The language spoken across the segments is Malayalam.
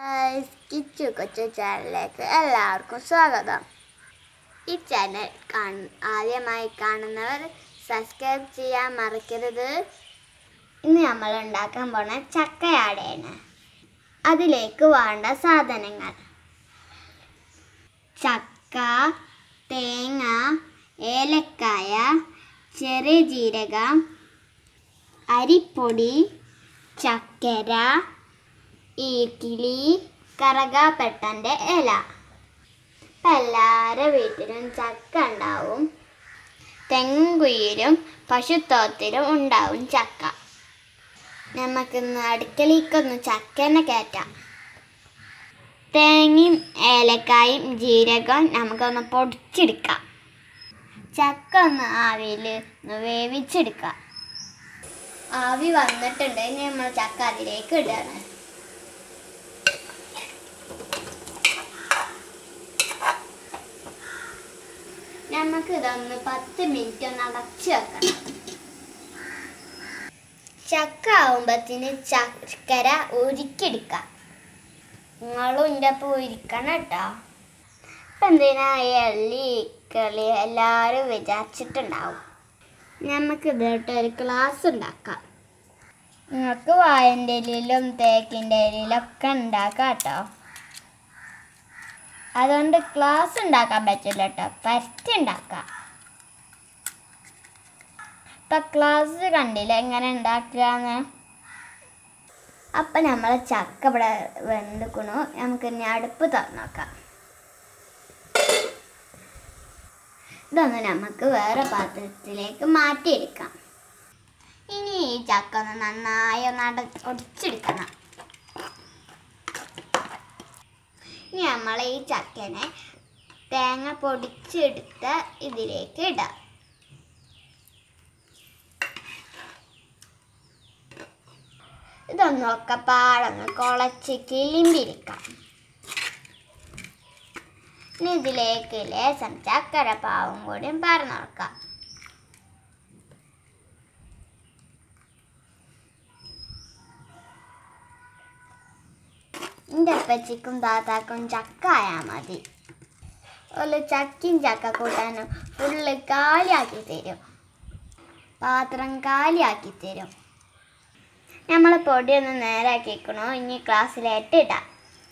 ഗൈസ്, കിച്ചു കൊച്ചു ചാനലിലേക്ക് എല്ലാവർക്കും സ്വാഗതം ഈ ചാനൽ കാണ ആദ്യമായി കാണുന്നവർ സബ്സ്ക്രൈബ് ചെയ്യാൻ മറക്കരുത് ഇന്ന് നമ്മൾ ഉണ്ടാക്കാൻ പോണ ചക്കയാടയാണ് അതിലേക്ക് വേണ്ട സാധനങ്ങൾ ചക്ക തേങ്ങ ഏലക്കായ ചെറിയ ജീരകം അരിപ്പൊടി ചക്കര ഈക്കിളി കറകാപ്പെട്ടൻ്റെ ഇല ഇപ്പം എല്ലാവരുടെ വീട്ടിലും ചക്ക ഉണ്ടാവും തെങ്ങുയിലും പശുത്തോത്തിലും ഉണ്ടാവും ചക്ക നമുക്കിന്ന് അടുക്കളയിലേക്കൊന്ന് ചക്കനെ കയറ്റാം തേങ്ങയും ഏലക്കായും ജീരകവും നമുക്കൊന്ന് പൊടിച്ചെടുക്കാം ചക്ക ഒന്ന് ആവിയിൽ ഒന്ന് വേവിച്ചെടുക്കാം ആവി വന്നിട്ടുണ്ട് ഇനി നമ്മൾ ചക്ക അതിലേക്ക് ഇടുകയാണ് നമുക്ക് ഇതൊന്ന് പത്ത് മിനിറ്റ് ഒന്ന് അടച്ചു വെക്കണം ചക്ക ആവുമ്പത്തിന് ചക്കര ഉരുക്കിയെടുക്കാം നിങ്ങളും എൻ്റെ ഒപ്പം ഉരുക്കണം കേട്ടോ ഇപ്പം എന്തിനാ ഈ എള്ളി കളി എല്ലാവരും വിചാരിച്ചിട്ടുണ്ടാവും നമുക്ക് ഇതിട്ട് ഒരു ക്ലാസ് ഉണ്ടാക്കാം നിങ്ങൾക്ക് വായൻ്റെ ഇലയിലും തേക്കിൻ്റെ ഇലയിലൊക്കെ ഉണ്ടാക്കാം കേട്ടോ അതുകൊണ്ട് ക്ലാസ് ഉണ്ടാക്കാൻ പറ്റില്ല കേട്ടോ പരത്തി ഉണ്ടാക്കാം ഇപ്പൊ ക്ലാസ് കണ്ടില്ല എങ്ങനെ ഉണ്ടാക്കാന്ന് അപ്പൊ നമ്മളെ ചക്ക ഇവിടെ വെന്തുക്കണു നമുക്ക് ഇനി അടുപ്പ് തുറന്നു നോക്കാം ഇതൊന്ന് നമുക്ക് വേറെ പാത്രത്തിലേക്ക് മാറ്റിയെടുക്കാം ഇനി ഈ ചക്ക ഒന്ന് നന്നായി ഒന്ന് അട ഒടിച്ചെടുക്കണം ഇനി നമ്മൾ ഈ ചക്കനെ തേങ്ങ പൊടിച്ചെടുത്ത് ഇതിലേക്ക് ഇടാം ഇതൊന്നൊക്കെ പാടൊന്ന് കുളച്ച് കിളിമ്പിരിക്കാം ഇനി ഇതിലേക്ക് ലേശം ചക്കര പാവും കൂടിയും പറഞ്ഞു നോക്കാം എൻ്റെ അപ്പച്ചിക്കും താത്താക്കും ചക്ക ആയാൽ മതി ഒരു ചക്കയും ചക്ക കൂട്ടാനും ഫുള്ള് കാലിയാക്കി തരും പാത്രം കാലിയാക്കി തരും നമ്മൾ പൊടിയൊന്ന് നേരാക്കിക്കണോ ഇനി ക്ലാസ്സിലായിട്ട് ഇടാം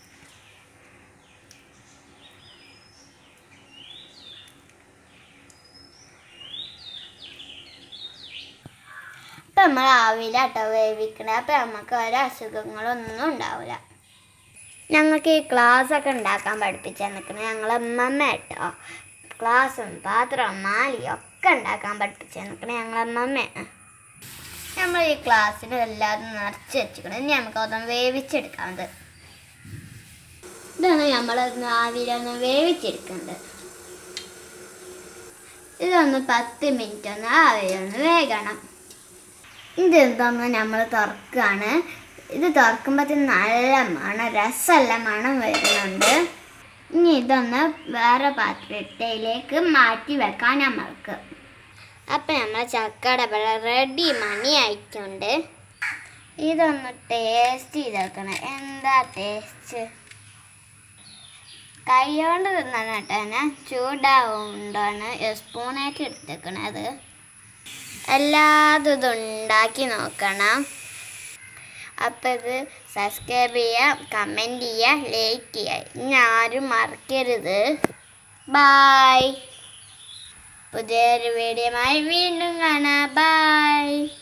ഇപ്പം നമ്മൾ ആവിയിലാട്ടോ വേവിക്കണേ അപ്പം നമുക്ക് ഒരു അസുഖങ്ങളൊന്നും ഉണ്ടാവില്ല ഞങ്ങൾക്ക് ഈ ക്ലാസ് ഒക്കെ ഉണ്ടാക്കാൻ പഠിപ്പിച്ചു തന്നിക്കണേ ഞങ്ങളെ അമ്മമ്മ കേട്ടോ ക്ലാസ്സും പാത്രവും മാലിയും ഒക്കെ ഉണ്ടാക്കാൻ പഠിപ്പിച്ചു തന്നിക്കണേ ഞങ്ങളെ അമ്മമ്മയാണ് നമ്മൾ ഈ ക്ലാസ്സിൽ എല്ലാതും നിറച്ച് വെച്ചിക്കണം ഇനി നമുക്ക് അതൊന്ന് വേവിച്ചെടുക്കാവുന്നത് ഇതാണ് നമ്മളൊന്ന് ആവിയിലൊന്ന് വേവിച്ചെടുക്കുന്നത് ഇതൊന്ന് പത്ത് മിനിറ്റ് ഒന്ന് ആവിയിലൊന്ന് വേഗണം ഇതെന്താന്ന് നമ്മൾ തുറക്കുകയാണ് ഇത് തുറക്കുമ്പോഴത്തേന് നല്ല മണം രസമല്ല മണം വരുന്നുണ്ട് ഇനി ഇതൊന്ന് വേറെ പാത്രത്തിലേക്ക് മാറ്റി വെക്കാം നമ്മൾക്ക് അപ്പം നമ്മൾ ചക്കയുടെ ഇവിടെ റെഡി മണി ആയിട്ടുണ്ട് ഇതൊന്ന് ടേസ്റ്റ് ചെയ്ത് വെക്കണം എന്താ ടേസ്റ്റ് കൈകൊണ്ട് തിന്നാൻ കേട്ടോ ഞാൻ ചൂടാവുകൊണ്ടാണ് സ്പൂണായിട്ട് എടുത്തേക്കണത് എല്ലാതും ഇത് ഉണ്ടാക്കി നോക്കണം അപ്പം ഇത് സബ്സ്ക്രൈബ് ചെയ്യുക കമൻറ്റ് ചെയ്യുക ലൈക്ക് ചെയ്യുക ഇനി ആരും മറക്കരുത് ബായ് പുതിയൊരു വീഡിയോയുമായി വീണ്ടും കാണാം ബായ്